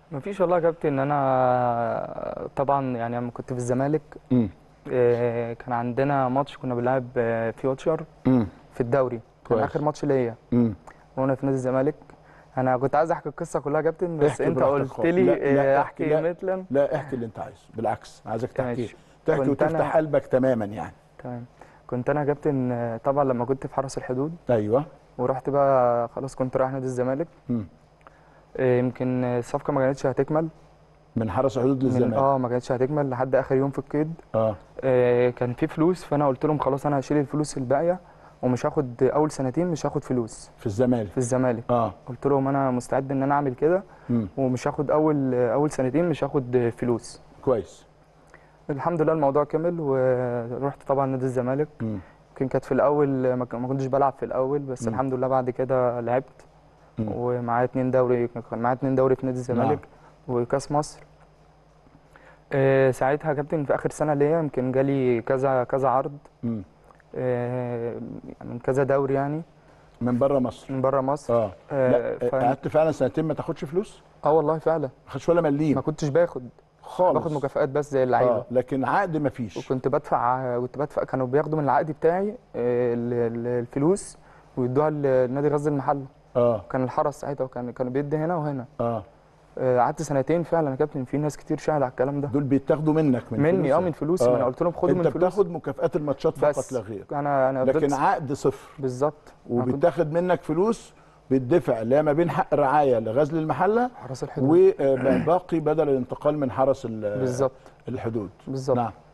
مفيش والله يا كابتن انا طبعا يعني لما كنت في الزمالك امم آه، كان عندنا ماتش كنا بنلعب آه، فيوتشر امم في الدوري كان كويس. اخر ماتش ليا امم وانا في نادي الزمالك انا كنت عايز احكي القصه كلها يا كابتن بس احكي انت براحتك قلت خالص. لي لا- لا، آه، احكي، احكي لا. مثلا لا احكي اللي انت عايزه بالعكس عايزك تحكي ماشي. تحكي كنت وتفتح أنا- قلبك تماما يعني تمام كنت انا يا كابتن آه، طبعا لما كنت في حرس الحدود ايوه ورحت بقى خلاص كنت رايح نادي الزمالك مم. آه، يمكن الصفقه ما كانتش هتكمل من حرس حدود من للزمالك اه ما كانتش هتكمل لحد اخر يوم في القيد اه آه، كان في فلوس فانا قلت لهم خلاص انا هشيل الفلوس الباقيه ومش هاخد اول سنتين مش هاخد فلوس في الزمالك في الزمالك اه قلت لهم انا مستعد ان انا اعمل كده مم. ومش هاخد اول اول سنتين مش هاخد فلوس كويس الحمد لله الموضوع كمل ورحت طبعا نادي الزمالك مم. يمكن كانت في الاول ما ك- ما كنتش بلعب في الاول بس مم. الحمد لله بعد كده لعبت مم. ومعايا اتنين دوري كان معايا اتنين دوري في نادي الزمالك وكاس مصر آه، ساعتها يا كابتن في اخر سنه ليا يمكن جالي كذا كذا عرض مم. آه، من كذا دوري يعني من بره مصر من بره مصر اه آه، لا ف- قعدت فعلا سنتين ما تاخدش فلوس اه والله فعلا ما خدش ولا مليم ما كنتش باخد خالص باخد مكافآت بس زي اللعيبه اه لكن عقد ما فيش وكنت بدفع كنت بدفع كانوا بياخدوا من العقد بتاعي آه، ال- ال- الفلوس ويدوها لنادي غزل المحله اه كان الحرس ساعتها وكان كانوا بيدي هنا وهنا اه آه، قعدت سنتين فعلا يا كابتن في ناس كتير شاهد على الكلام ده دول بيتاخدوا منك من مني اه فلوسك. من فلوسي ما انا قلت لهم خدوا انت من فلوسي بتاخد مكافآت الماتشات فقط بس لا غير انا انا لكن فضلت- عقد صفر بالظبط أنا كنت وبيتاخد منك فلوس بيدفع لا ما بين حق الرعايه لغزل المحله حرس الحدود وباقي بدل الانتقال من حرس ال- بالظبط الحدود بالظبط نعم